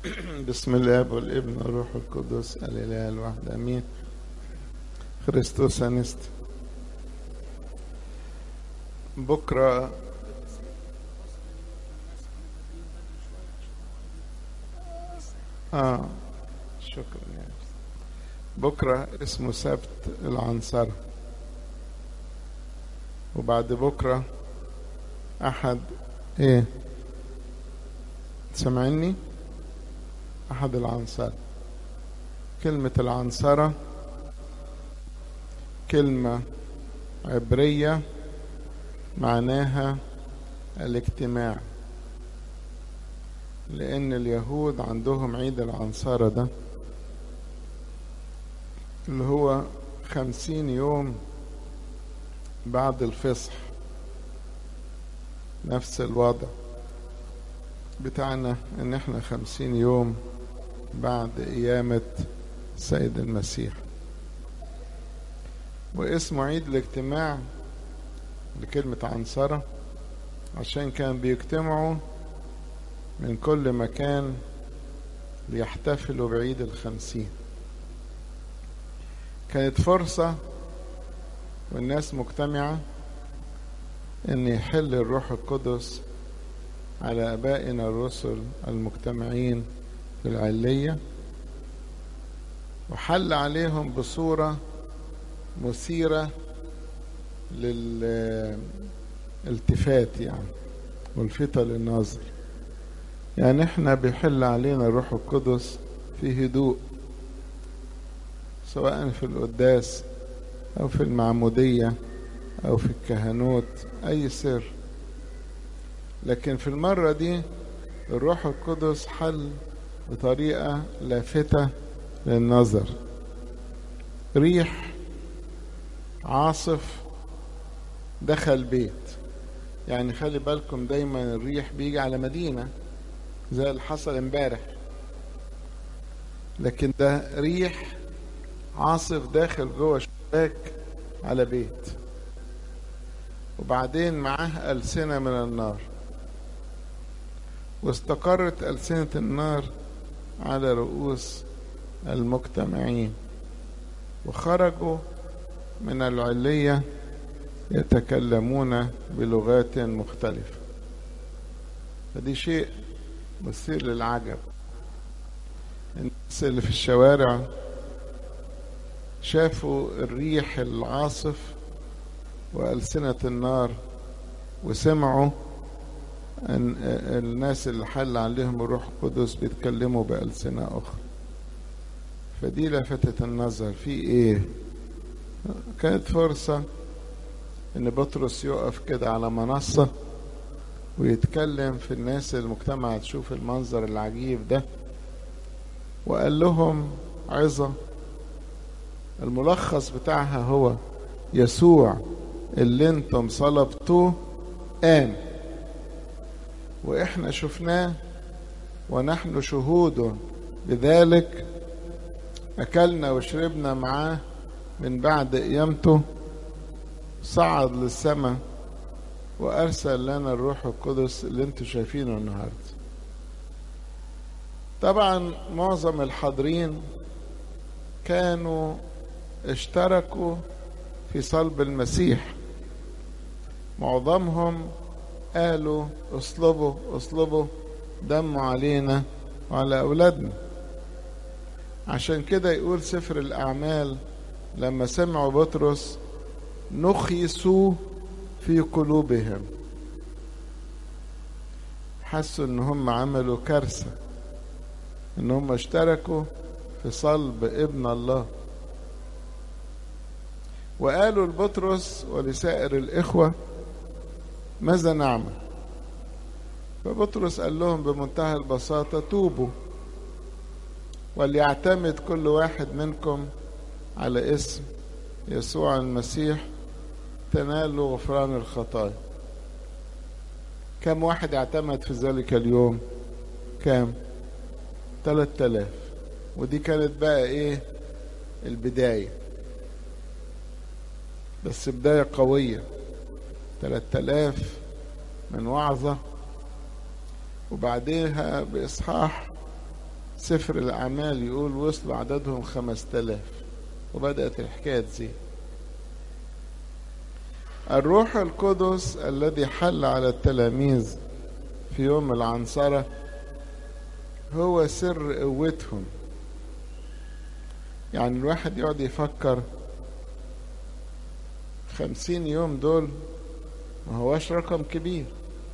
بسم الله والابن والروح القدس الاله الواحد امين خريستوس انست بكره اه شكرا يا بكره اسمه سبت العنصرة وبعد بكره احد ايه سامعني أحد العنصرة كلمة العنصرة كلمة عبرية معناها الاجتماع لأن اليهود عندهم عيد العنصرة ده اللي هو خمسين يوم بعد الفصح نفس الوضع بتاعنا ان احنا خمسين يوم بعد قيامة السيد المسيح واسمه عيد الاجتماع لكلمة عنصرة عشان كان بيجتمعوا من كل مكان ليحتفلوا بعيد الخمسين كانت فرصة والناس مجتمعة ان يحل الروح القدس على ابائنا الرسل المجتمعين في العلية وحل عليهم بصورة مثيرة للالتفات يعني ملفتة للنظر يعني احنا بيحل علينا الروح القدس في هدوء سواء في القداس او في المعمودية او في الكهنوت اي سر لكن في المرة دي الروح القدس حل بطريقة لافتة للنظر ريح عاصف دخل بيت يعني خلي بالكم دايما الريح بيجي على مدينة زي اللي حصل امبارح لكن ده ريح عاصف داخل جوه شباك على بيت وبعدين معاه ألسنة من النار واستقرت ألسنة النار على رؤوس المجتمعين وخرجوا من العلية يتكلمون بلغات مختلفة فدي شيء مثير للعجب الناس اللي في الشوارع شافوا الريح العاصف وألسنة النار وسمعوا أن الناس اللي حل عليهم الروح القدس بيتكلموا بألسنة أخرى فدي لفتت النظر في إيه كانت فرصة إن بطرس يقف كده على منصة ويتكلم في الناس المجتمع تشوف المنظر العجيب ده وقال لهم عظة الملخص بتاعها هو يسوع اللي انتم صلبتوه قام واحنا شفناه ونحن شهود بذلك اكلنا وشربنا معاه من بعد قيامته صعد للسماء وارسل لنا الروح القدس اللي انتم شايفينه النهارده طبعا معظم الحاضرين كانوا اشتركوا في صلب المسيح معظمهم قالوا اصلبوا اصلبوا دموا علينا وعلى اولادنا عشان كده يقول سفر الاعمال لما سمعوا بطرس نخيسوا في قلوبهم حسوا ان هم عملوا كارثه ان هم اشتركوا في صلب ابن الله وقالوا لبطرس ولسائر الاخوه ماذا نعمل فبطرس قال لهم بمنتهى البساطه توبوا وليعتمد كل واحد منكم على اسم يسوع المسيح تنالوا غفران الخطايا كم واحد اعتمد في ذلك اليوم كام ثلاثة آلاف ودي كانت بقى ايه البداية بس بداية قوية ثلاثة آلاف من وعظة وبعديها بإصحاح سفر الأعمال يقول وصلوا عددهم خمس تلاف وبدأت الحكاية تزيد الروح القدس الذي حل على التلاميذ في يوم العنصرة هو سر قوتهم يعني الواحد يقعد يفكر خمسين يوم دول ما هواش رقم كبير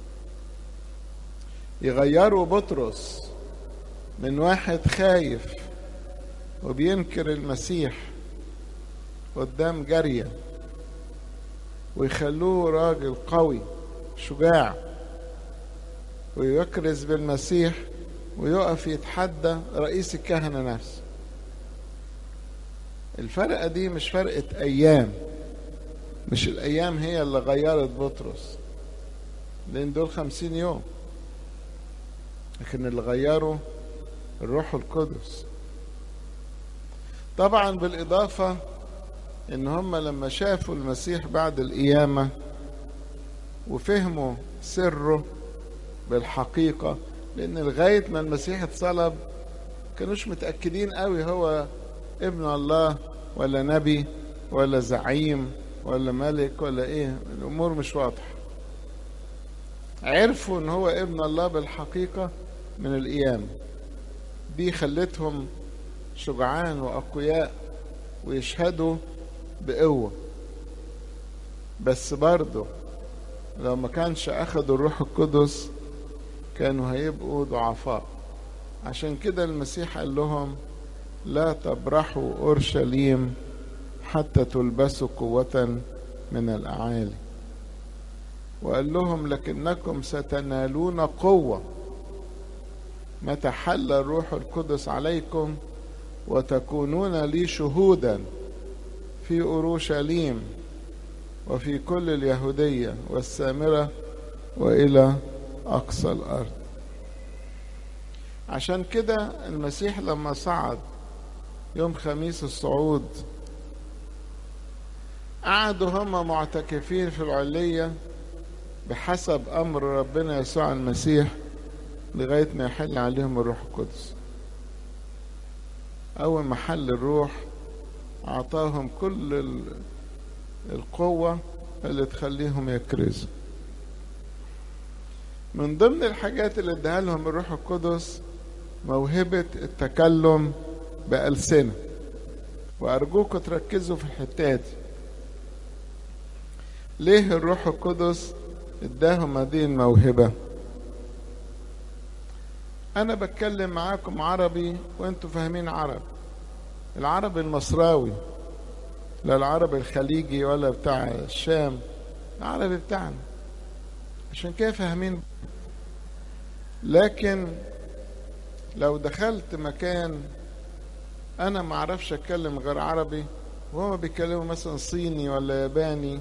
يغيروا بطرس من واحد خايف وبينكر المسيح قدام جارية ويخلوه راجل قوي شجاع ويكرز بالمسيح ويقف يتحدى رئيس الكهنة نفسه الفرقة دي مش فرقة أيام مش الأيام هي اللي غيرت بطرس لأن دول خمسين يوم لكن اللي غيره الروح القدس طبعا بالإضافة إن هم لما شافوا المسيح بعد القيامة وفهموا سره بالحقيقة لأن لغاية ما المسيح اتصلب كانوش متأكدين قوي هو ابن الله ولا نبي ولا زعيم ولا ملك ولا ايه الامور مش واضحه عرفوا ان هو ابن الله بالحقيقه من القيامه دي خلتهم شجعان واقوياء ويشهدوا بقوه بس برضه لو ما كانش اخدوا الروح القدس كانوا هيبقوا ضعفاء عشان كده المسيح قال لهم لا تبرحوا اورشليم حتى تلبسوا قوة من الأعالي وقال لهم لكنكم ستنالون قوة متى حل الروح القدس عليكم وتكونون لي شهودا في أورشليم وفي كل اليهودية والسامرة وإلى أقصى الأرض عشان كده المسيح لما صعد يوم خميس الصعود قعدوا هم معتكفين في العلية بحسب أمر ربنا يسوع المسيح لغاية ما يحل عليهم الروح القدس أول ما حل الروح أعطاهم كل القوة اللي تخليهم يكرزوا من ضمن الحاجات اللي اداها لهم الروح القدس موهبة التكلم بألسنة وأرجوكم تركزوا في الحتة دي ليه الروح القدس اداهم هذه الموهبة أنا بتكلم معاكم عربي وأنتوا فاهمين عربي العربي المصراوي لا العربي الخليجي ولا بتاع الشام العربي بتاعنا عشان كده فاهمين لكن لو دخلت مكان انا ما اعرفش اتكلم غير عربي وهما بيتكلموا مثلا صيني ولا ياباني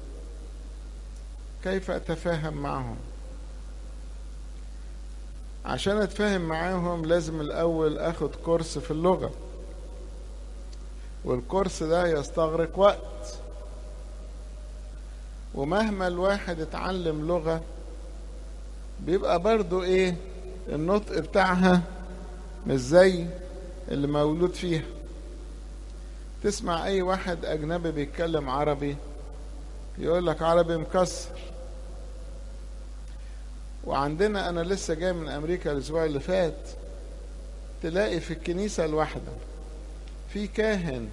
كيف اتفاهم معهم عشان اتفاهم معاهم لازم الاول اخد كورس في اللغة والكورس ده يستغرق وقت ومهما الواحد اتعلم لغة بيبقى برضو ايه النطق بتاعها مش زي اللي مولود فيها تسمع اي واحد اجنبي بيتكلم عربي يقول لك عربي مكسر وعندنا انا لسه جاي من امريكا الاسبوع اللي فات تلاقي في الكنيسه الواحده في كاهن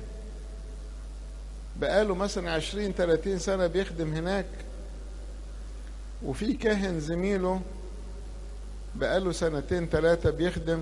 بقاله مثلا عشرين تلاتين سنة بيخدم هناك وفي كاهن زميله بقاله سنتين تلاتة بيخدم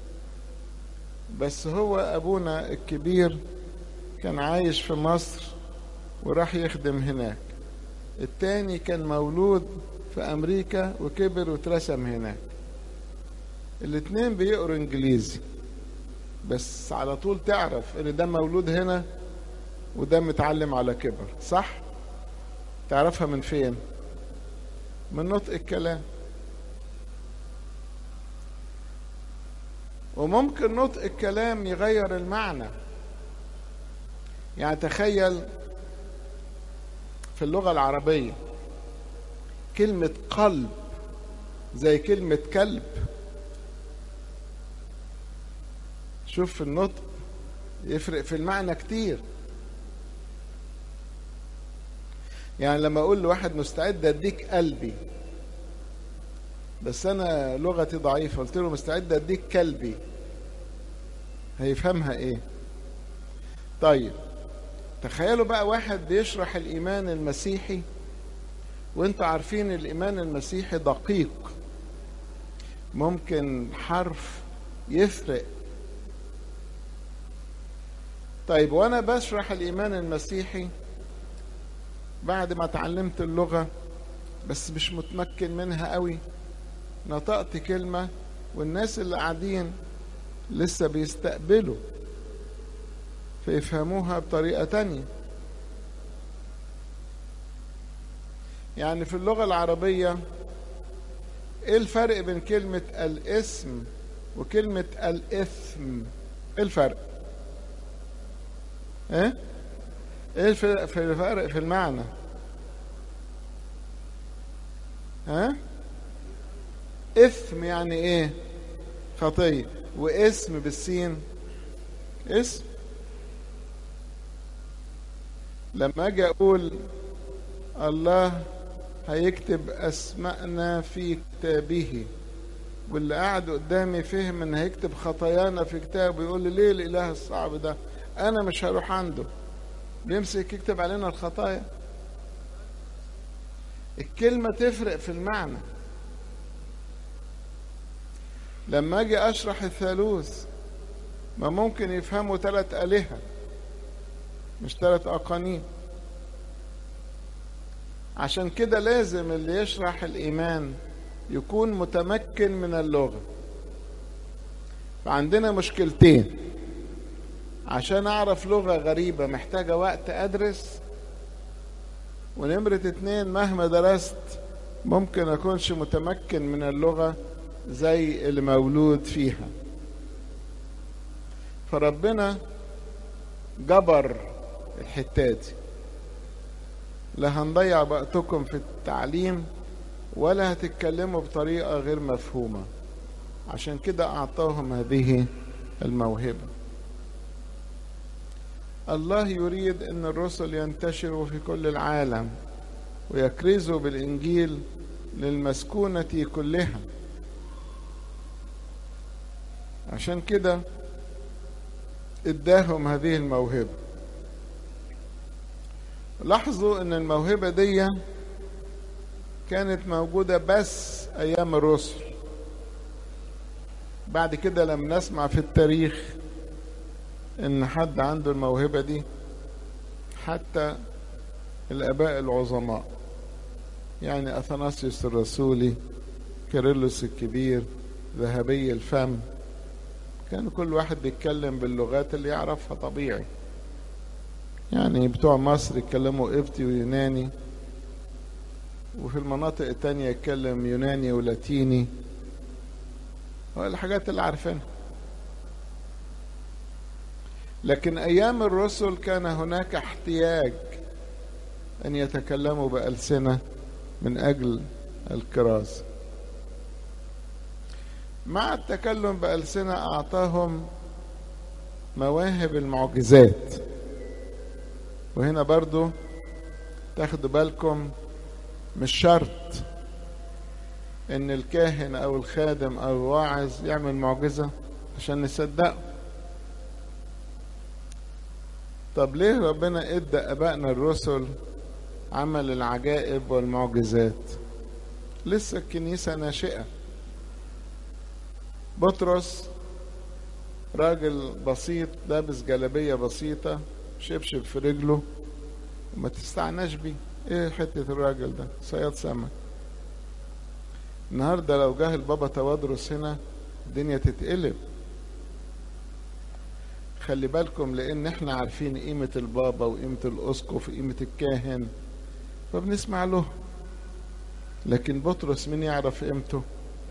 بس هو أبونا الكبير كان عايش في مصر وراح يخدم هناك التاني كان مولود في أمريكا وكبر واترسم هناك الاتنين بيقروا إنجليزي بس على طول تعرف إن ده مولود هنا وده متعلم على كبر صح تعرفها من فين من نطق الكلام وممكن نطق الكلام يغير المعنى يعني تخيل في اللغة العربية كلمة قلب زي كلمة كلب شوف في النطق يفرق في المعنى كتير يعني لما اقول لواحد مستعد اديك قلبي بس انا لغتي ضعيفه قلت له مستعد اديك كلبي هيفهمها ايه طيب تخيلوا بقى واحد بيشرح الايمان المسيحي وانتوا عارفين الايمان المسيحي دقيق ممكن حرف يفرق طيب وانا بشرح الايمان المسيحي بعد ما اتعلمت اللغه بس مش متمكن منها قوي نطقت كلمه والناس اللي قاعدين لسه بيستقبلوا فيفهموها بطريقه تانيه يعني في اللغه العربيه ايه الفرق بين كلمه الاسم وكلمه الاثم ايه الفرق ايه ايه الفرق في الفرق في المعنى ها اثم يعني ايه خطيه واسم بالسين اسم لما اجي اقول الله هيكتب اسماءنا في كتابه واللي قاعد قدامي فهم ان هيكتب خطايانا في كتابه يقول لي ليه الاله الصعب ده انا مش هروح عنده بيمسك يكتب علينا الخطايا الكلمة تفرق في المعنى لما اجي اشرح الثالوث ما ممكن يفهموا ثلاث آلهة مش ثلاث أقانيم عشان كده لازم اللي يشرح الإيمان يكون متمكن من اللغة فعندنا مشكلتين عشان أعرف لغة غريبة محتاجة وقت أدرس ونمرة اتنين مهما درست ممكن أكونش متمكن من اللغة زي اللي مولود فيها فربنا جبر الحتات دي لا هنضيع وقتكم في التعليم ولا هتتكلموا بطريقة غير مفهومة عشان كده أعطاهم هذه الموهبة الله يريد أن الرسل ينتشروا في كل العالم ويكرزوا بالإنجيل للمسكونة كلها عشان كده اداهم هذه الموهبة لاحظوا ان الموهبة دي كانت موجودة بس ايام الرسل بعد كده لم نسمع في التاريخ ان حد عنده الموهبة دي حتى الاباء العظماء يعني اثناسيوس الرسولي كيرلس الكبير ذهبي الفم كان كل واحد بيتكلم باللغات اللي يعرفها طبيعي يعني بتوع مصر يتكلموا قبطي ويوناني وفي المناطق التانية يتكلم يوناني ولاتيني الحاجات اللي عارفينها لكن أيام الرسل كان هناك احتياج أن يتكلموا بألسنة من أجل الكرازة مع التكلم بألسنة أعطاهم مواهب المعجزات وهنا برضو تاخدوا بالكم مش شرط ان الكاهن او الخادم او الواعظ يعمل معجزة عشان نصدقه طب ليه ربنا ادى ابائنا الرسل عمل العجائب والمعجزات لسه الكنيسة ناشئة بطرس راجل بسيط لابس جلابية بسيطة شبشب في رجله وما تستعناش بيه ايه حتة الراجل ده صياد سمك النهاردة لو جه البابا توادرس هنا الدنيا تتقلب خلي بالكم لان احنا عارفين قيمة البابا وقيمة الاسقف وقيمة الكاهن فبنسمع له لكن بطرس مين يعرف قيمته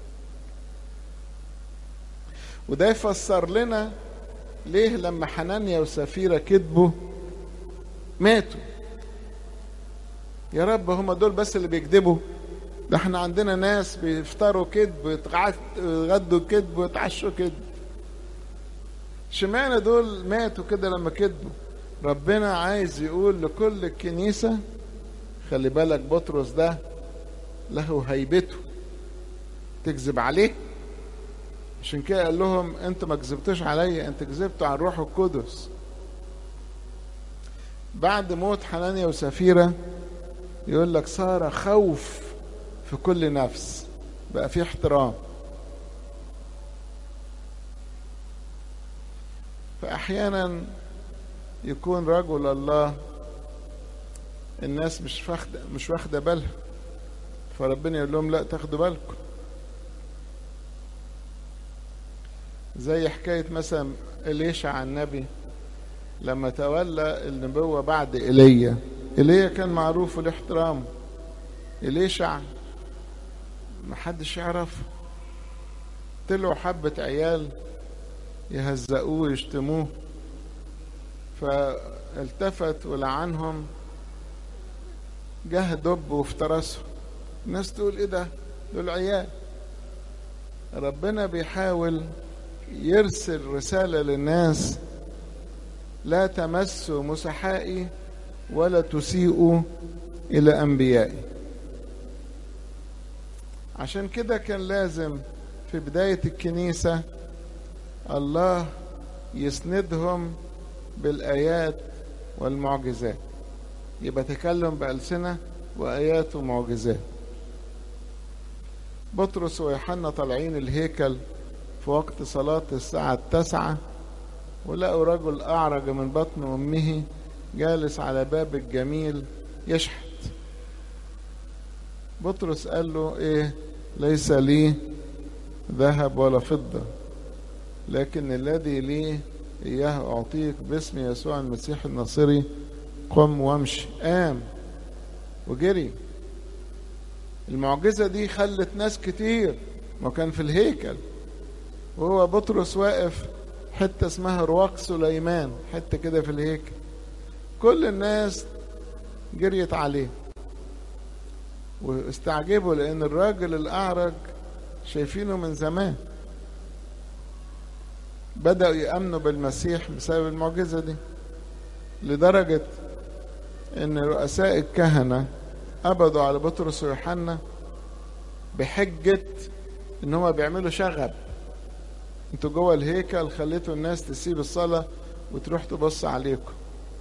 وده يفسر لنا ليه لما حنانيا وسفيرة كذبوا ماتوا يا رب هم دول بس اللي بيكذبوا ده احنا عندنا ناس بيفطروا كذب ويتغدوا كذب ويتعشوا كذب اشمعنى دول ماتوا كده لما كذبوا ربنا عايز يقول لكل الكنيسة خلي بالك بطرس ده له هيبته تكذب عليه عشان كده قال لهم انتوا ما كذبتوش عليا انت كذبتوا على الروح القدس بعد موت حنانيا وسفيرة يقول لك صار خوف في كل نفس بقى في احترام فأحيانا يكون رجل الله الناس مش واخدة مش واخدة بالها فربنا يقول لهم لا تاخدوا بالكم زي حكاية مثلا إليشع النبي لما تولى النبوة بعد إيليا إيليا كان معروف الاحترام إليشع محدش يعرفه طلعوا حبة عيال يهزقوه ويشتموه فالتفت ولعنهم جه دب وافترسه الناس تقول ايه ده دول عيال ربنا بيحاول يرسل رسالة للناس لا تمسوا مسحائي ولا تسيئوا إلى أنبيائي عشان كده كان لازم في بداية الكنيسة الله يسندهم بالآيات والمعجزات يبقى تكلم بألسنة وآيات ومعجزات بطرس ويوحنا طالعين الهيكل في وقت صلاة الساعة التاسعة ولقوا رجل أعرج من بطن أمه جالس على باب الجميل يشحت بطرس قال له إيه ليس لي ذهب ولا فضة لكن الذي لي إياه أعطيك باسم يسوع المسيح الناصري قم وامشي قام وجري المعجزة دي خلت ناس كتير ما كان في الهيكل وهو بطرس واقف حتة اسمها رواق سليمان حتة كده في الهيكل كل الناس جريت عليه واستعجبوا لأن الراجل الأعرج شايفينه من زمان بدأوا يأمنوا بالمسيح بسبب المعجزة دي لدرجة ان رؤساء الكهنة قبضوا على بطرس ويوحنا بحجة ان هما بيعملوا شغب انتوا جوه الهيكل خليتوا الناس تسيب الصلاة وتروح تبص عليكم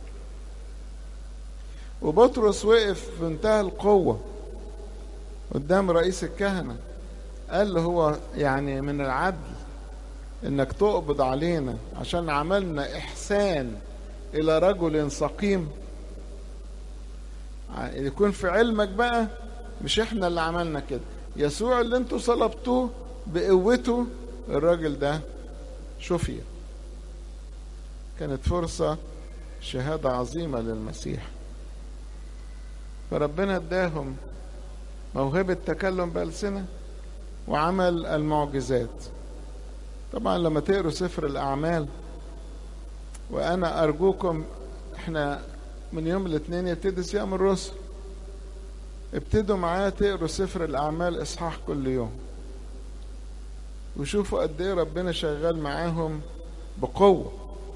وبطرس وقف في منتهى القوة قدام رئيس الكهنة قال له هو يعني من العدل انك تقبض علينا عشان عملنا احسان الى رجل سقيم يكون في علمك بقى مش احنا اللي عملنا كده يسوع اللي انتوا صلبتوه بقوته الراجل ده شفي كانت فرصة شهادة عظيمة للمسيح فربنا اداهم موهبة تكلم بألسنة وعمل المعجزات طبعا لما تقروا سفر الأعمال وأنا أرجوكم احنا من يوم الاثنين يبتدي صيام الرسل ابتدوا معاه تقروا سفر الأعمال إصحاح كل يوم وشوفوا قد إيه ربنا شغال معاهم بقوة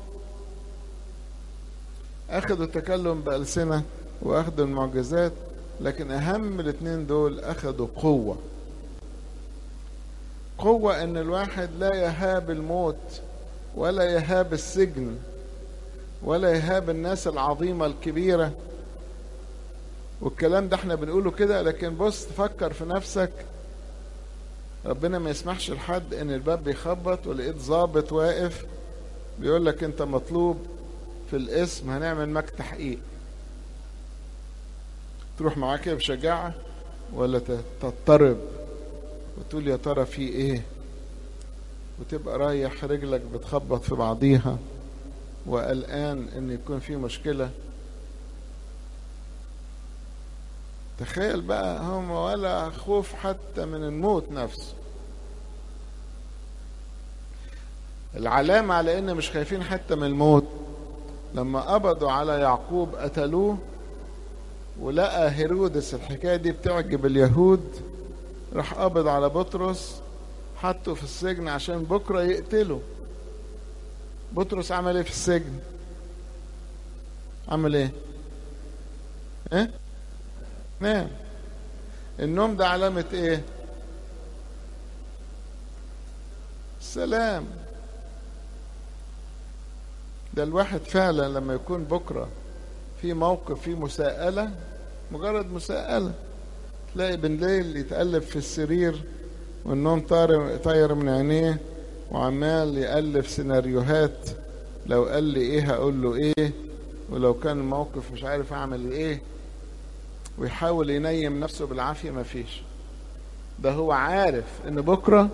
أخذوا تكلم بألسنة وأخذوا المعجزات لكن أهم الاثنين دول أخذوا قوة قوة إن الواحد لا يهاب الموت ولا يهاب السجن ولا يهاب الناس العظيمة الكبيرة والكلام ده احنا بنقوله كده لكن بص تفكر في نفسك ربنا ما يسمحش لحد ان الباب بيخبط ولقيت ظابط واقف بيقول لك انت مطلوب في الاسم هنعمل معاك تحقيق تروح معاه كده بشجاعة ولا تضطرب وتقول يا ترى في ايه وتبقى رايح رجلك بتخبط في بعضيها وقلقان ان يكون في مشكلة تخيل بقى هم ولا خوف حتى من الموت نفسه العلامة على ان مش خايفين حتى من الموت لما قبضوا على يعقوب قتلوه ولقى هيرودس الحكاية دي بتعجب اليهود راح قبض على بطرس حطه في السجن عشان بكرة يقتله بطرس عمل ايه في السجن عمل ايه ايه نام النوم ده علامة ايه السلام ده الواحد فعلا لما يكون بكرة في موقف فيه مساءلة مجرد مساءلة تلاقي بالليل يتقلب في السرير والنوم طاير طاير من عينيه وعمال يألف سيناريوهات لو قال لي ايه هقول له ايه ولو كان الموقف مش عارف اعمل ايه ويحاول ينيم نفسه بالعافية مفيش ده هو عارف ان بكرة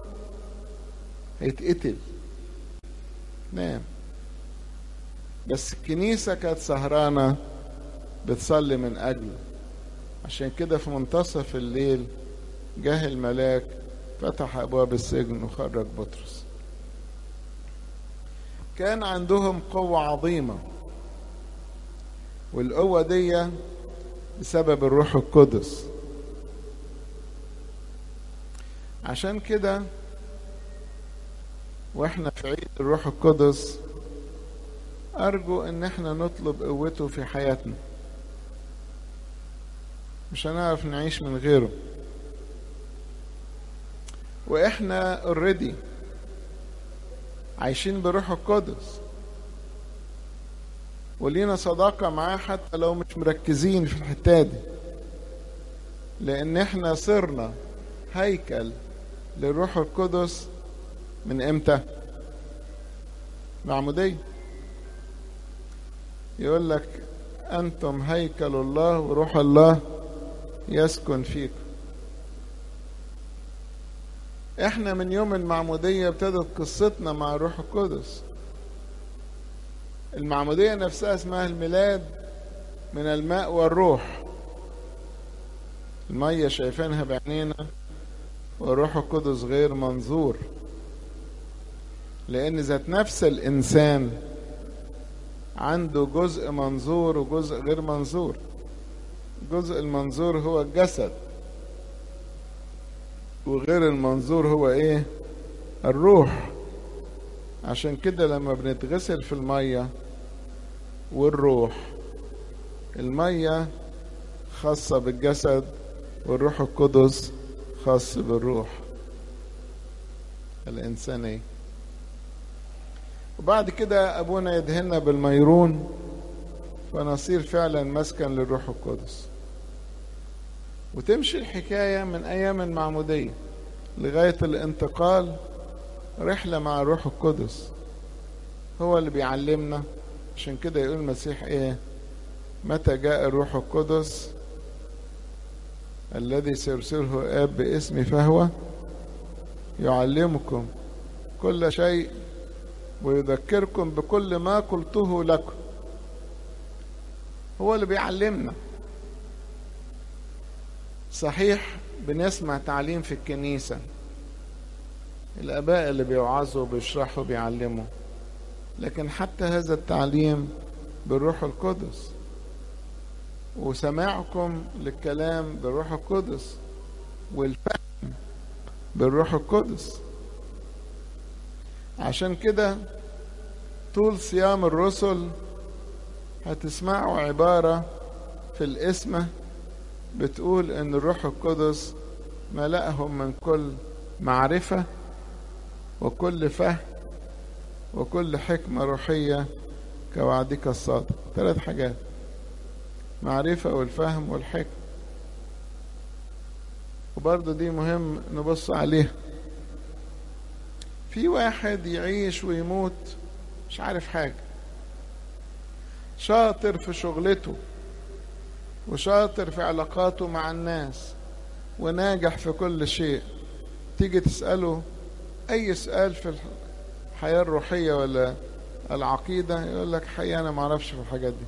هيتقتل نام بس الكنيسة كانت سهرانة بتصلي من أجله عشان كده في منتصف الليل جه الملاك فتح أبواب السجن وخرج بطرس كان عندهم قوة عظيمة والقوة دي بسبب الروح القدس عشان كده واحنا في عيد الروح القدس أرجو إن احنا نطلب قوته في حياتنا مش هنعرف نعيش من غيره وإحنا اوريدي عايشين بروح القدس ولينا صداقة معاه حتى لو مش مركزين في الحتة دي لأن احنا صرنا هيكل للروح القدس من امتى؟ معمودية يقول لك أنتم هيكل الله وروح الله يسكن فيكم احنا من يوم المعمودية ابتدت قصتنا مع الروح القدس المعمودية نفسها اسمها الميلاد من الماء والروح المية شايفينها بعينينا والروح القدس غير منظور لأن ذات نفس الإنسان عنده جزء منظور وجزء غير منظور الجزء المنظور هو الجسد وغير المنظور هو ايه الروح عشان كده لما بنتغسل في المية والروح المية خاصة بالجسد والروح القدس خاص بالروح الإنسانية وبعد كده أبونا يدهنا بالميرون فنصير فعلا مسكن للروح القدس وتمشي الحكاية من أيام المعمودية لغاية الانتقال رحلة مع الروح القدس هو اللي بيعلمنا عشان كده يقول المسيح ايه متى جاء الروح القدس الذي سيرسله آب باسمي فهو يعلمكم كل شيء ويذكركم بكل ما قلته لكم هو اللي بيعلمنا صحيح بنسمع تعليم في الكنيسة الآباء اللي بيوعظوا وبيشرحوا بيعلموا لكن حتى هذا التعليم بالروح القدس وسماعكم للكلام بالروح القدس والفهم بالروح القدس عشان كده طول صيام الرسل هتسمعوا عبارة في الاسمة بتقول ان الروح القدس ملأهم من كل معرفة وكل فهم وكل حكمة روحية كوعدك الصادق ثلاث حاجات معرفة والفهم والحكم وبرضه دي مهم نبص عليها في واحد يعيش ويموت مش عارف حاجة شاطر في شغلته وشاطر في علاقاته مع الناس وناجح في كل شيء تيجي تسأله أي سؤال في الحياة الروحية ولا العقيدة يقول لك حقيقة أنا معرفش في الحاجات دي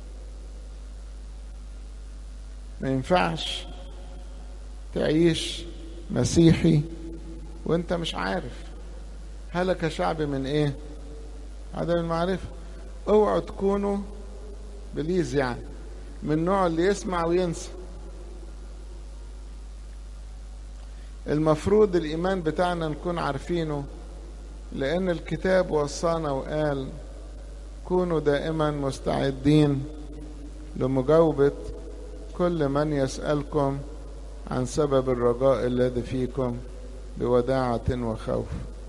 ما ينفعش تعيش مسيحي وانت مش عارف هلك شعبي من ايه عدم المعرفة اوعوا تكونوا بليز يعني من النوع اللي يسمع وينسى المفروض الإيمان بتاعنا نكون عارفينه لأن الكتاب وصانا وقال كونوا دائما مستعدين لمجاوبة كل من يسألكم عن سبب الرجاء الذي فيكم بوداعة وخوف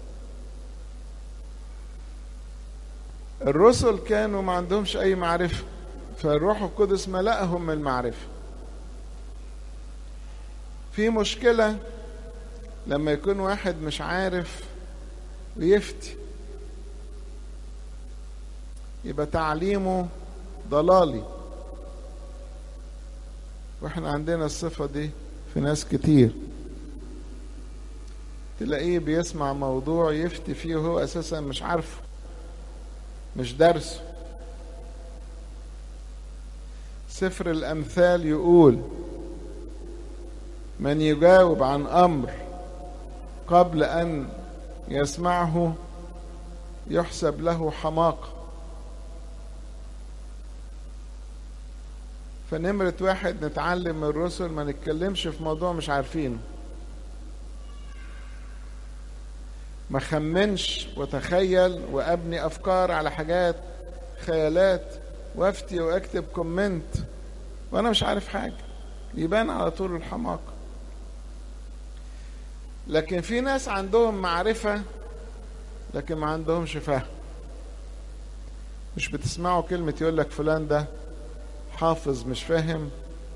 الرسل كانوا ما عندهمش أي معرفة فالروح القدس ملأهم من المعرفة في مشكلة لما يكون واحد مش عارف ويفتي يبقى تعليمه ضلالي واحنا عندنا الصفة دي في ناس كتير تلاقيه بيسمع موضوع يفتي فيه وهو اساسا مش عارفه مش درسه سفر الامثال يقول من يجاوب عن امر قبل ان يسمعه يحسب له حماقه فنمرة واحد نتعلم من الرسل ما نتكلمش في موضوع مش عارفينه ما خمنش وتخيل وابني افكار على حاجات خيالات وافتي واكتب كومنت وانا مش عارف حاجه يبان على طول الحماقه لكن في ناس عندهم معرفه لكن ما عندهمش فهم مش بتسمعوا كلمه يقول لك فلان ده حافظ مش فاهم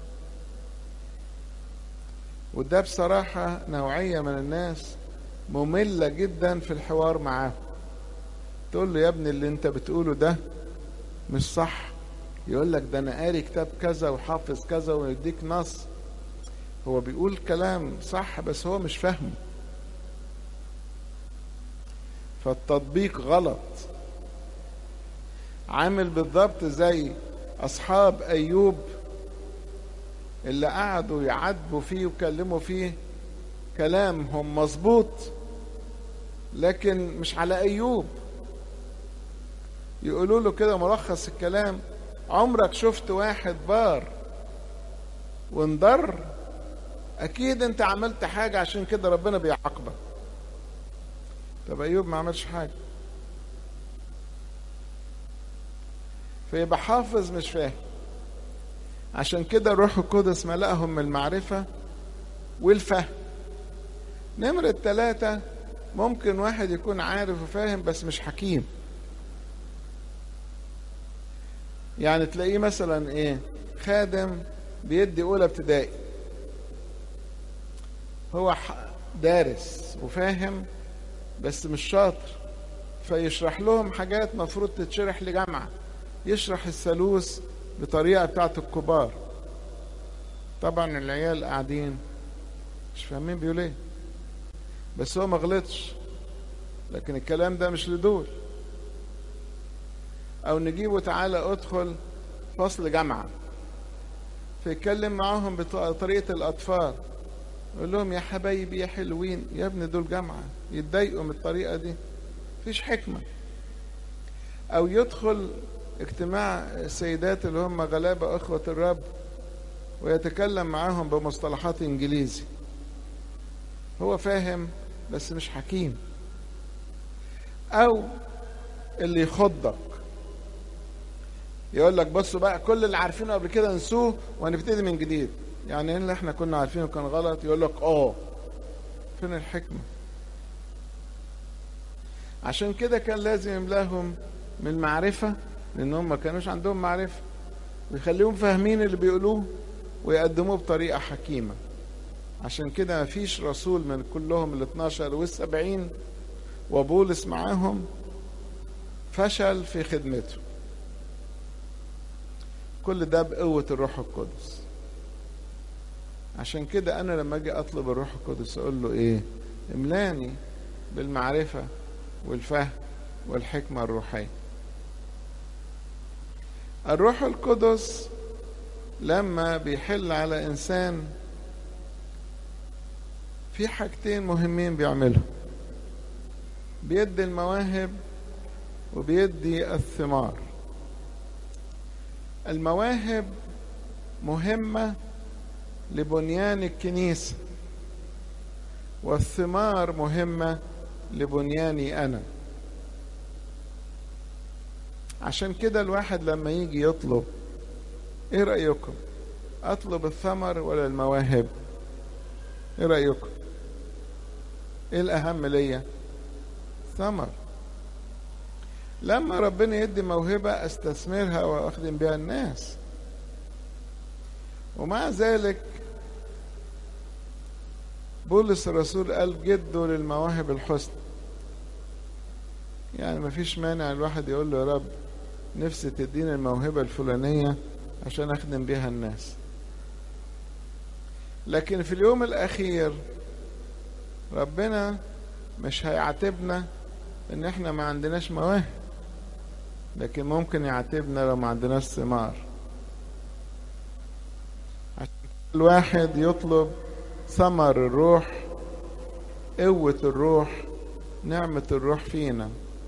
وده بصراحه نوعيه من الناس مملة جدا في الحوار معاه تقول له يا ابني اللي انت بتقوله ده مش صح يقول لك ده انا قاري كتاب كذا وحافظ كذا ويديك نص هو بيقول كلام صح بس هو مش فاهمه فالتطبيق غلط عامل بالضبط زي اصحاب ايوب اللي قعدوا يعاتبوا فيه وكلموا فيه كلامهم مظبوط لكن مش على ايوب يقولوا له كده ملخص الكلام عمرك شفت واحد بار وانضر اكيد انت عملت حاجه عشان كده ربنا بيعاقبك طب ايوب ما عملش حاجه فيبقى حافظ مش فاهم عشان كده الروح القدس ملأهم من المعرفه والفهم نمرة ثلاثة ممكن واحد يكون عارف وفاهم بس مش حكيم يعني تلاقيه مثلا ايه خادم بيدي اولى ابتدائي هو دارس وفاهم بس مش شاطر فيشرح لهم حاجات مفروض تتشرح لجامعة يشرح الثالوث بطريقة بتاعت الكبار طبعا العيال قاعدين مش فاهمين بيقول ايه بس هو ما غلطش لكن الكلام ده مش لدول او نجيبه تعالى ادخل فصل جامعة فيتكلم معاهم بطريقة الاطفال يقول لهم يا حبايبي يا حلوين يا ابني دول جامعة يتضايقوا من الطريقة دي مفيش حكمة او يدخل اجتماع السيدات اللي هم غلابة اخوة الرب ويتكلم معاهم بمصطلحات انجليزي هو فاهم بس مش حكيم او اللي يخضك يقول لك بصوا بقى كل اللي عارفينه قبل كده نسوه وهنبتدي من جديد يعني ايه اللي احنا كنا عارفينه كان غلط يقول لك اه فين الحكمه عشان كده كان لازم يملاهم من المعرفه لانهم ما كانوش عندهم معرفه ويخليهم فاهمين اللي بيقولوه ويقدموه بطريقه حكيمه عشان كده ما فيش رسول من كلهم ال 12 والسبعين وبولس معاهم فشل في خدمته كل ده بقوة الروح القدس عشان كده أنا لما أجي أطلب الروح القدس أقول له إيه املاني بالمعرفة والفهم والحكمة الروحية الروح القدس لما بيحل على إنسان في حاجتين مهمين بيعملهم بيدي المواهب وبيدي الثمار المواهب مهمة لبنيان الكنيسة والثمار مهمة لبنياني أنا عشان كده الواحد لما يجي يطلب ايه رأيكم اطلب الثمر ولا المواهب ايه رأيكم ايه الاهم ليا ثمر لما ربنا يدي موهبة استثمرها واخدم بها الناس ومع ذلك بولس الرسول قال جدوا للمواهب الحسنى يعني مفيش مانع الواحد يقول له يا رب نفسي تديني الموهبة الفلانية عشان أخدم بيها الناس لكن في اليوم الأخير ربنا مش هيعاتبنا إن إحنا ما عندناش مواهب لكن ممكن يعاتبنا لو ما عندناش ثمار عشان الواحد يطلب ثمر الروح قوة الروح نعمة الروح فينا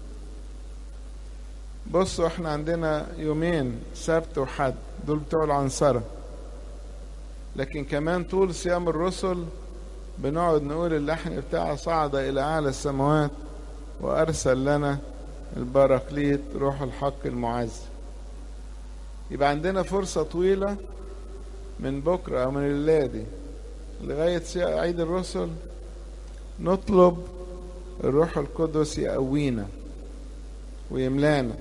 بصوا احنا عندنا يومين سبت وحد دول بتوع العنصرة لكن كمان طول صيام الرسل بنقعد نقول اللحن بتاعه صعد إلى أعلى السماوات وأرسل لنا البراكليت روح الحق المعز يبقى عندنا فرصة طويلة من بكرة أو من الليلة دي لغاية عيد الرسل نطلب الروح القدس يقوينا ويملانا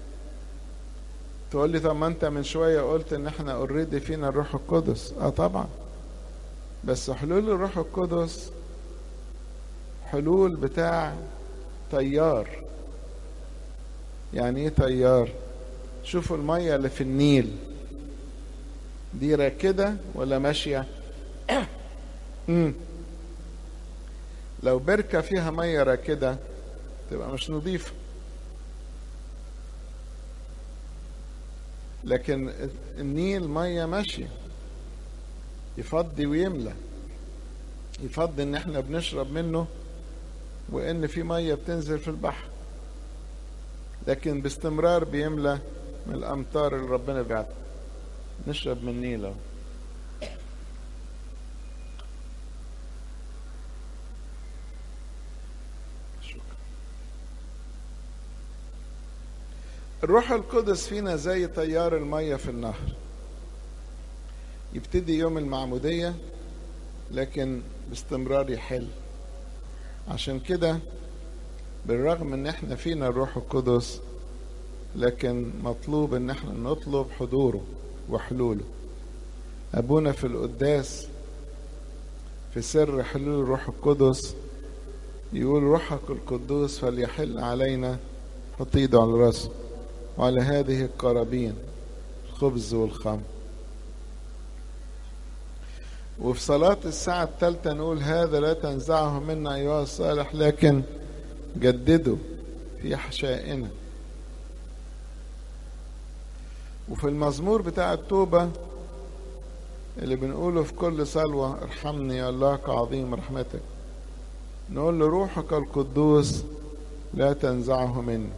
تقول لي طب ما انت من شوية قلت ان احنا اوريدي فينا الروح القدس اه طبعا بس حلول الروح القدس حلول بتاع تيار يعني ايه تيار شوفوا المية اللي في النيل دي راكدة ولا ماشية مم. لو بركة فيها مية راكدة تبقى مش نظيفة لكن النيل مية ماشية يفضي ويملى يفضي ان احنا بنشرب منه وان في مية بتنزل في البحر لكن باستمرار بيملى من الامطار اللي ربنا بيعطيها نشرب من النيل اهو الروح القدس فينا زي تيار المية في النهر يبتدي يوم المعمودية لكن باستمرار يحل عشان كده بالرغم ان احنا فينا الروح القدس لكن مطلوب ان احنا نطلب حضوره وحلوله ابونا في القداس في سر حلول الروح القدس يقول روحك القدوس فليحل علينا حط ايده على راسه وعلى هذه القرابين الخبز والخمر وفي صلاة الساعة الثالثة نقول هذا لا تنزعه منا أيها الصالح لكن جدده في حشائنا وفي المزمور بتاع التوبة اللي بنقوله في كل صلوة ارحمني يا الله كعظيم رحمتك نقول له روحك القدوس لا تنزعه مني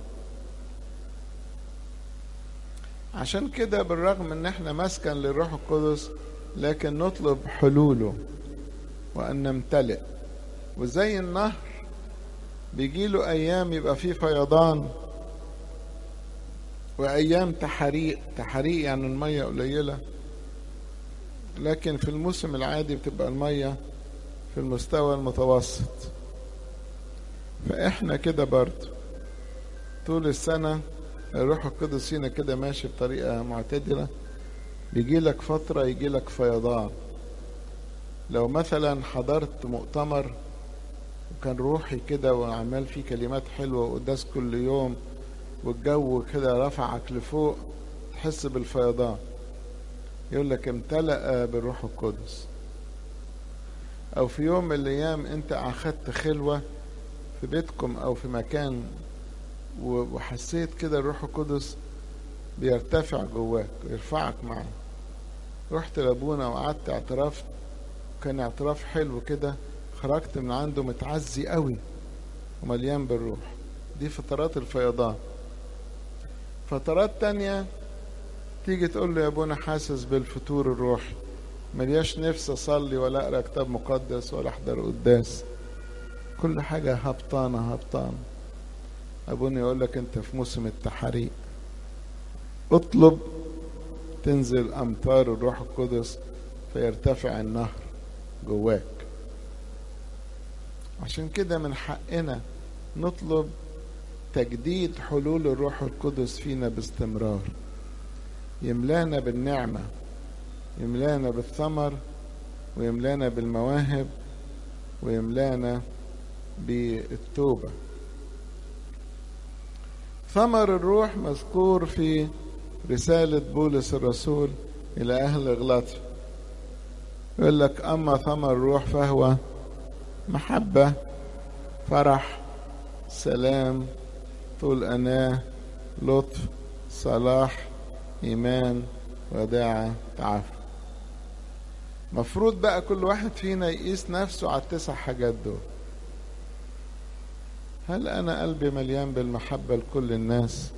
عشان كده بالرغم ان احنا مسكن للروح القدس لكن نطلب حلوله وان نمتلئ وزي النهر بيجيله ايام يبقى فيه فيضان وايام تحريق تحريق يعني الميه قليله لكن في الموسم العادي بتبقى الميه في المستوى المتوسط فاحنا كده برضه طول السنه الروح القدس فينا كده ماشي بطريقة معتدلة بيجي لك فترة يجي لك فيضان لو مثلا حضرت مؤتمر وكان روحي كده وعمال فيه كلمات حلوة وقداس كل يوم والجو كده رفعك لفوق تحس بالفيضان يقول لك امتلأ بالروح القدس او في يوم من الايام انت اخدت خلوة في بيتكم او في مكان وحسيت كده الروح القدس بيرتفع جواك ويرفعك معاه رحت لابونا وقعدت اعترفت كان اعتراف حلو كده خرجت من عنده متعزي قوي ومليان بالروح دي فترات الفيضان فترات تانية تيجي تقول له يا ابونا حاسس بالفتور الروحي ملياش نفس اصلي ولا اقرا كتاب مقدس ولا احضر قداس كل حاجة هبطانة هبطانة أبونا يقول لك أنت في موسم التحريق اطلب تنزل أمطار الروح القدس فيرتفع النهر جواك عشان كده من حقنا نطلب تجديد حلول الروح القدس فينا باستمرار يملانا بالنعمة يملانا بالثمر ويملانا بالمواهب ويملانا بالتوبة ثمر الروح مذكور في رسالة بولس الرسول إلى أهل غلاطيا يقول لك أما ثمر الروح فهو محبة فرح سلام طول أناة لطف صلاح إيمان وداعة تعافي مفروض بقى كل واحد فينا يقيس نفسه على التسع حاجات دول هل أنا قلبي مليان بالمحبة لكل الناس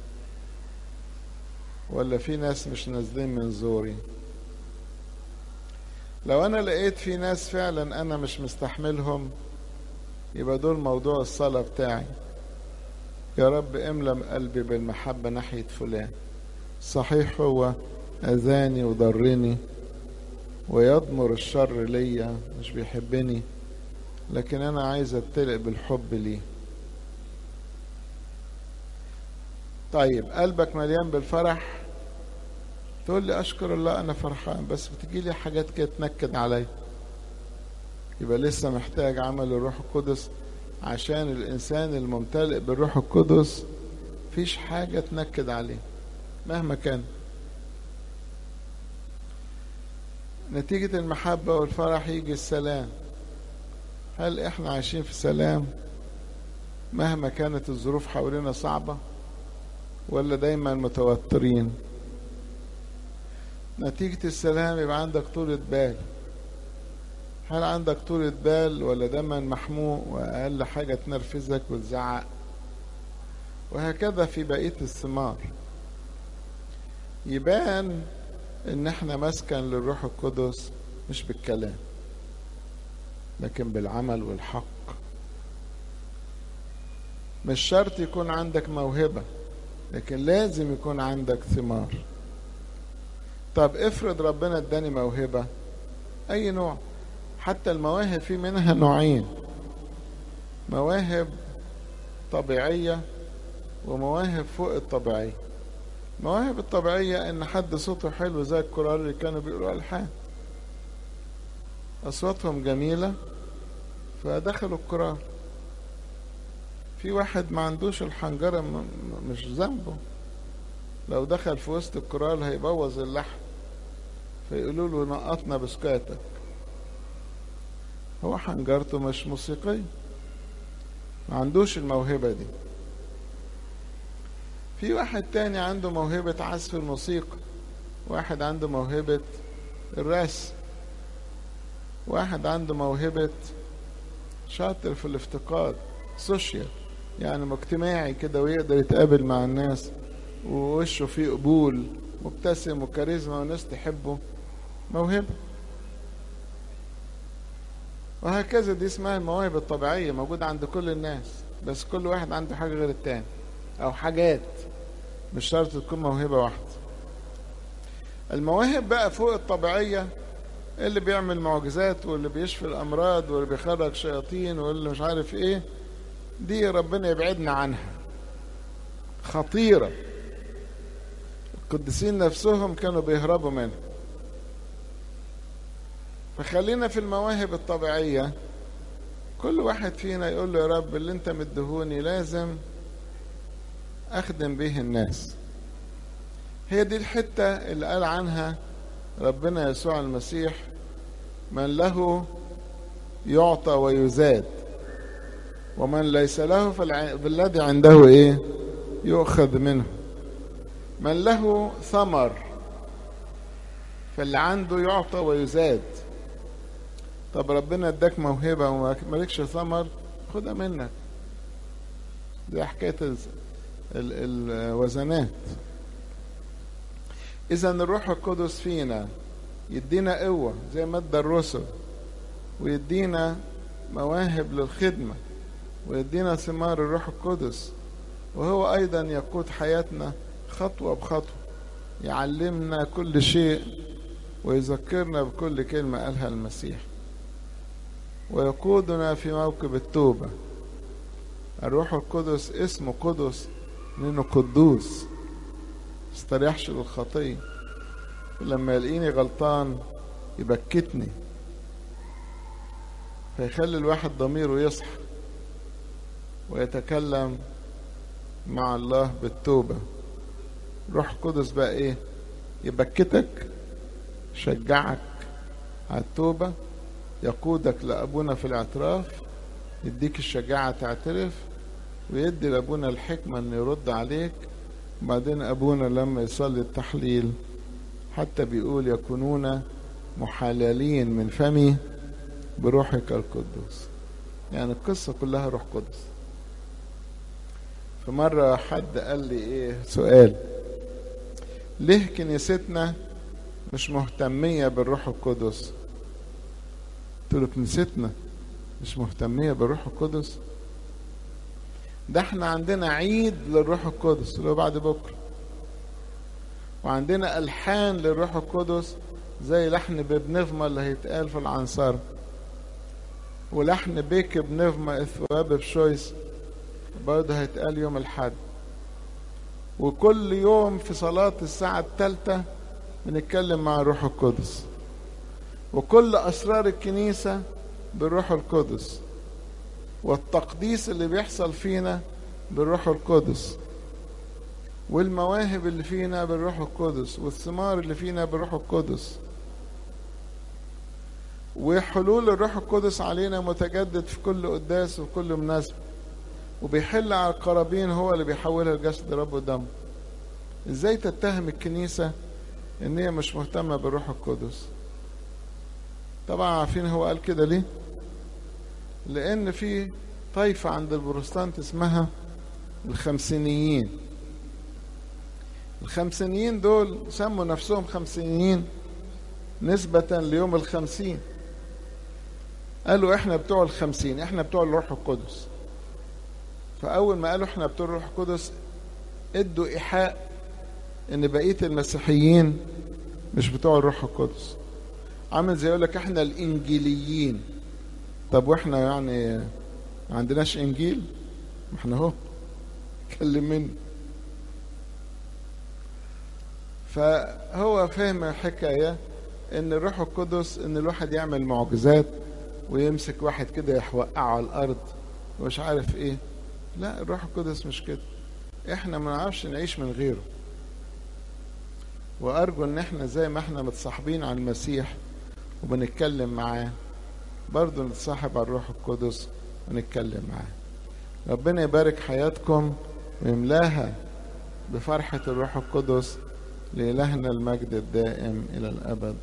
ولا في ناس مش نازلين من زوري لو أنا لقيت في ناس فعلا أنا مش مستحملهم يبقى دول موضوع الصلاة بتاعي يا رب املم قلبي بالمحبة ناحية فلان صحيح هو أذاني وضرني ويضمر الشر ليا مش بيحبني لكن أنا عايز أتلق بالحب ليه طيب قلبك مليان بالفرح تقول لي أشكر الله أنا فرحان بس بتجي لي حاجات كده تنكد عليا يبقى لسه محتاج عمل الروح القدس عشان الإنسان الممتلئ بالروح القدس فيش حاجة تنكد عليه مهما كان نتيجة المحبة والفرح يجي السلام هل احنا عايشين في سلام مهما كانت الظروف حوالينا صعبة ولا دايما متوترين نتيجة السلام يبقى عندك طولة بال هل عندك طولة بال ولا دايما محموق وأقل حاجة تنرفزك وتزعق وهكذا في بقية الثمار يبان ان احنا مسكن للروح القدس مش بالكلام لكن بالعمل والحق مش شرط يكون عندك موهبة لكن لازم يكون عندك ثمار طب افرض ربنا اداني موهبة اي نوع حتى المواهب في منها نوعين مواهب طبيعية ومواهب فوق الطبيعية المواهب الطبيعية ان حد صوته حلو زي الكرار اللي كانوا بيقولوا ألحان أصواتهم جميلة فدخلوا الكرار في واحد ما عندوش الحنجرة مش ذنبه لو دخل في وسط الكرار هيبوظ اللحن فيقولوا له نقطنا بسكاتك هو حنجرته مش موسيقية ما عندوش الموهبة دي في واحد تاني عنده موهبة عزف الموسيقى واحد عنده موهبة الرسم واحد عنده موهبة شاطر في الافتقاد سوشيال يعني اجتماعي كده ويقدر يتقابل مع الناس ووشه فيه قبول مبتسم وكاريزما والناس تحبه موهبة وهكذا دي اسمها المواهب الطبيعية موجودة عند كل الناس بس كل واحد عنده حاجة غير التاني أو حاجات مش شرط تكون موهبة واحدة المواهب بقى فوق الطبيعية اللي بيعمل معجزات واللي بيشفي الأمراض واللي بيخرج شياطين واللي مش عارف إيه دي ربنا يبعدنا عنها خطيرة القديسين نفسهم كانوا بيهربوا منها فخلينا في المواهب الطبيعية كل واحد فينا يقول له يا رب اللي انت مدهوني لازم اخدم به الناس هي دي الحتة اللي قال عنها ربنا يسوع المسيح من له يعطى ويزاد ومن ليس له فالذي عنده ايه يؤخذ منه من له ثمر فاللي عنده يعطى ويزاد طب ربنا اداك موهبة ومالكش ثمر خدها منك دي حكاية الوزنات إذا الروح القدس فينا يدينا قوة زي ما ادى الرسل ويدينا مواهب للخدمة ويدينا ثمار الروح القدس وهو أيضا يقود حياتنا خطوة بخطوة يعلمنا كل شيء ويذكرنا بكل كلمة قالها المسيح ويقودنا في موكب التوبة الروح القدس اسمه قدس لأنه قدوس استريحش للخطية لما يلاقيني غلطان يبكتني فيخلي الواحد ضميره يصحى ويتكلم مع الله بالتوبة روح القدس بقى ايه يبكتك يشجعك على التوبة يقودك لأبونا في الاعتراف يديك الشجاعة تعترف ويدي لأبونا الحكمة أن يرد عليك وبعدين أبونا لما يصلي التحليل حتى بيقول يكونون محللين من فمي بروحك القدوس يعني القصة كلها روح قدس في مرة حد قال لي ايه سؤال ليه كنيستنا مش مهتمية بالروح القدس قلت له كنيستنا مش مهتمية بالروح القدس ده احنا عندنا عيد للروح القدس اللي هو بعد بكرة وعندنا ألحان للروح القدس زي لحن ببنغمة اللي هيتقال في العنصرة ولحن بيك بنغمة اثواب بشويس برضه هيتقال يوم الحد وكل يوم في صلاة الساعة الثالثة بنتكلم مع الروح القدس وكل أسرار الكنيسة بالروح القدس والتقديس اللي بيحصل فينا بالروح القدس والمواهب اللي فينا بالروح القدس والثمار اللي فينا بالروح القدس وحلول الروح القدس علينا متجدد في كل قداس وفي كل مناسبة وبيحل على القرابين هو اللي بيحولها لجسد رب ودم ازاي تتهم الكنيسة ان هي مش مهتمة بالروح القدس طبعا عارفين هو قال كده ليه لان في طائفة عند البروتستانت اسمها الخمسينيين الخمسينيين دول سموا نفسهم خمسينيين نسبة ليوم الخمسين قالوا احنا بتوع الخمسين احنا بتوع الروح القدس فأول ما قالوا احنا بتوع الروح القدس ادوا إيحاء إن بقية المسيحيين مش بتوع الروح القدس عامل زي يقول لك احنا الإنجيليين طب واحنا يعني ما عندناش إنجيل ما احنا اهو كلم مني فهو فهم الحكاية إن الروح القدس إن الواحد يعمل معجزات ويمسك واحد كده يوقعه على الأرض ومش عارف إيه لا الروح القدس مش كده احنا ما نعرفش نعيش من غيره وارجو ان احنا زي ما احنا متصاحبين على المسيح وبنتكلم معاه برضه نتصاحب على الروح القدس ونتكلم معاه ربنا يبارك حياتكم ويملاها بفرحة الروح القدس لإلهنا المجد الدائم إلى الأبد